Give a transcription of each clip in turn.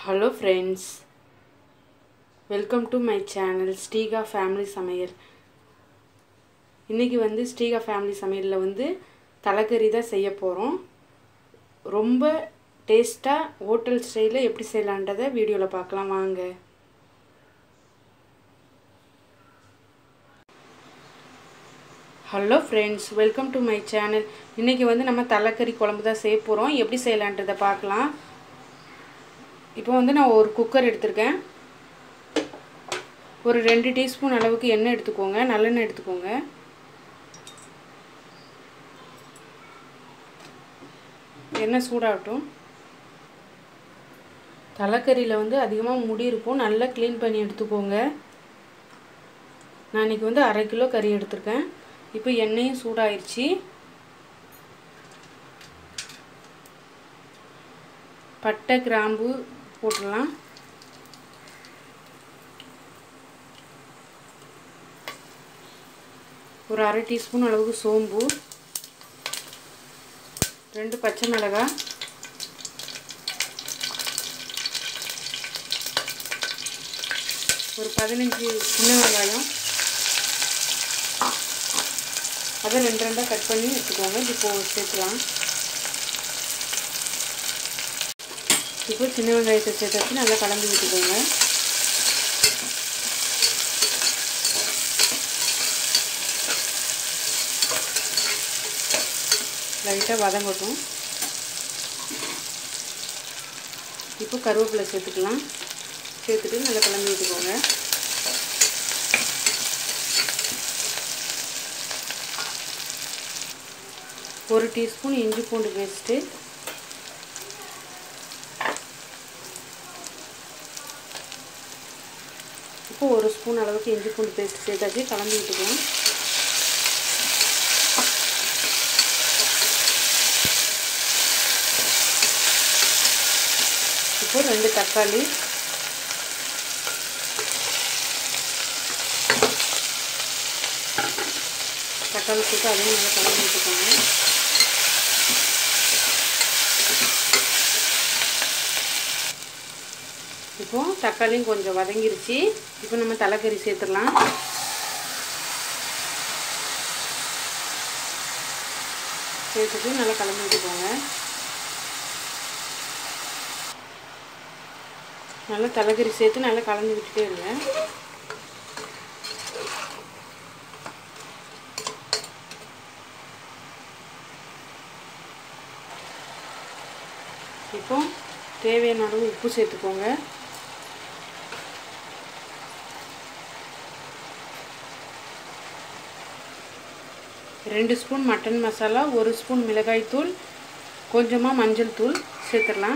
hello friends welcome to my channel Srika family சமையல் இன்றைக்கி வந்து ஸ்ரீகா ஃபேமிலி சமையலில் வந்து தலைக்கறி தான் செய்ய போகிறோம் ரொம்ப டேஸ்ட்டாக ஹோட்டல் ஸ்டைலில் எப்படி செய்யலான்றதை வீடியோவில் பார்க்கலாம் வாங்க hello friends welcome to my channel இன்றைக்கி வந்து நம்ம தலைக்கறி குழம்பு தான் செய்ய போகிறோம் எப்படி செய்யலான்றதை பார்க்கலாம் இப்போ வந்து நான் ஒரு குக்கர் எடுத்திருக்கேன் ஒரு ரெண்டு டீஸ்பூன் அளவுக்கு எண்ணெய் எடுத்துக்கோங்க நல்லெண்ணெய் எடுத்துக்கோங்க எண்ணெய் சூடாகட்டும் தலைக்கறியில் வந்து அதிகமாக முடி இருக்கும் நல்லா க்ளீன் பண்ணி எடுத்துக்கோங்க நான் இன்றைக்கி வந்து அரை கிலோ கறி எடுத்திருக்கேன் இப்போ எண்ணெயும் சூடாயிருச்சு பட்டை கிராம்பு போட்டுடலாம் ஒரு அரை டீஸ்பூன் அளவுக்கு சோம்பு ரெண்டு பச்சை மிளகாய் ஒரு பதினஞ்சு சின்ன வெங்காயம் அதை ரெண்டு ரெண்டாக கட் பண்ணி எடுத்துக்கோங்க இப்போ சேர்த்துலாம் இப்போ சின்ன வெங்காயத்தை சேர்த்து நல்லா கலந்து விட்டுக்கோங்க லைட்டாக வதங்கட்டும் இப்போ கருவேப்பிலை சேர்த்துக்கலாம் சேர்த்துட்டு நல்லா கலந்து விட்டுக்கோங்க ஒரு டீஸ்பூன் இஞ்சி பூண்டு பேஸ்ட்டு இப்போ ஒரு ஸ்பூன் அளவுக்கு இஞ்சி பூண்டு பேஸ்ட் சேர்த்தாச்சு கலந்து விட்டுக்கலாம் இப்போ ரெண்டு தக்காளி தக்காளி போட்டு அதையும் நல்லா கலந்து விட்டுக்கோங்க இப்போ தக்காளியும் கொஞ்சம் வதங்கிருச்சு இப்போ நம்ம தலைக்கறி சேர்த்துடலாம் சேர்த்துட்டு நல்லா கலந்து விட்டுக்கோங்க நல்லா தலைக்கறி சேர்த்து நல்லா கலந்து விட்டுட்டே இருங்க இப்போ தேவையான அளவு உப்பு சேர்த்துக்கோங்க ரெண்டு ஸ்பூன் மட்டன் மசாலா ஒரு ஸ்பூன் மிளகாய் தூள் கொஞ்சமாக மஞ்சள் தூள் சேர்த்துடலாம்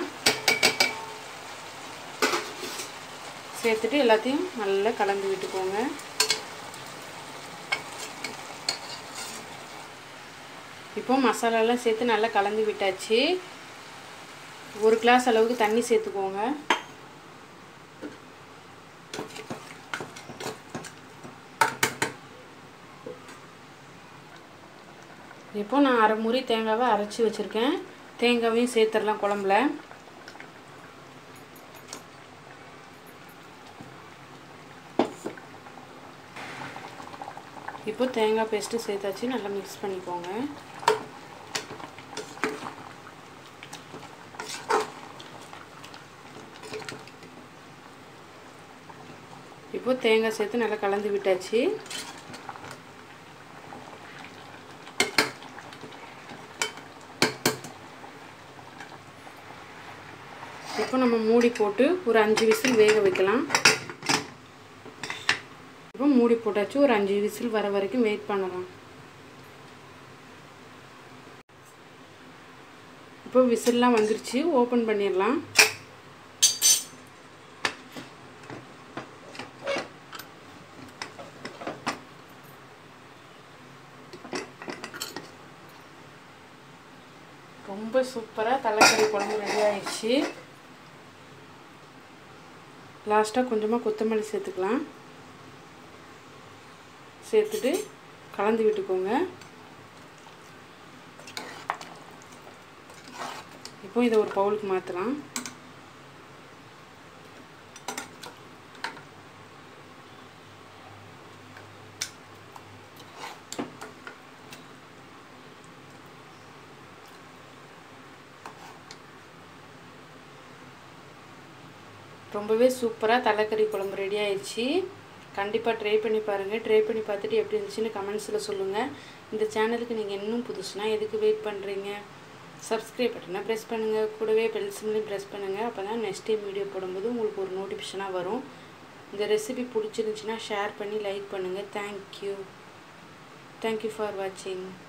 சேர்த்துட்டு எல்லாத்தையும் நல்லா கலந்து விட்டுக்கோங்க இப்போ மசாலாலாம் சேர்த்து நல்லா கலந்து விட்டாச்சு ஒரு கிளாஸ் அளவுக்கு தண்ணி சேர்த்துக்கோங்க இப்போ நான் அரை முறி தேங்காவை அரைச்சி வச்சுருக்கேன் தேங்காவையும் சேர்த்துடலாம் குழம்புல இப்போ தேங்காய் பேஸ்ட்டு சேர்த்தாச்சு நல்லா மிக்ஸ் பண்ணிக்கோங்க இப்போ தேங்காய் சேர்த்து நல்லா கலந்து விட்டாச்சு இப்போ நம்ம மூடி போட்டு ஒரு அஞ்சு விசில் வேக வைக்கலாம் இப்போ மூடி போட்டாச்சு ஒரு அஞ்சு விசில் வர வரைக்கும் வெயிட் பண்ணலாம் இப்போ விசில்லாம் வந்துருச்சு ஓப்பன் பண்ணிடலாம் ரொம்ப சூப்பராக தலைக்கறி குழம்பு ரெடி ஆயிடுச்சு லாஸ்ட்டாக கொஞ்சமாக கொத்தமல்லி சேர்த்துக்கலாம் சேர்த்துட்டு கலந்து விட்டுக்கோங்க இப்போ இதை ஒரு பவுலுக்கு மாற்றலாம் ரொம்பவே சூப்பராக தலைக்கறி குழம்பு ரெடி ஆயிடுச்சு கண்டிப்பாக ட்ரை பண்ணி பாருங்கள் ட்ரை பண்ணி பார்த்துட்டு எப்படி இருந்துச்சுன்னு கமெண்ட்ஸில் சொல்லுங்கள் இந்த சேனலுக்கு நீங்கள் இன்னும் புதுசுனா எதுக்கு வெயிட் பண்ணுறீங்க சப்ஸ்கிரைப் பட்டனை ப்ரெஸ் பண்ணுங்கள் கூடவே பெல் சிம்லையும் ப்ரெஸ் பண்ணுங்கள் அப்போ தான் நெக்ஸ்ட் டைம் வீடியோ போடும்போது உங்களுக்கு ஒரு நோட்டிஃபிகேஷனாக வரும் இந்த ரெசிபி பிடிச்சிருந்துச்சின்னா ஷேர் பண்ணி லைக் பண்ணுங்கள் தேங்க்யூ தேங்க்யூ ஃபார் வாட்சிங்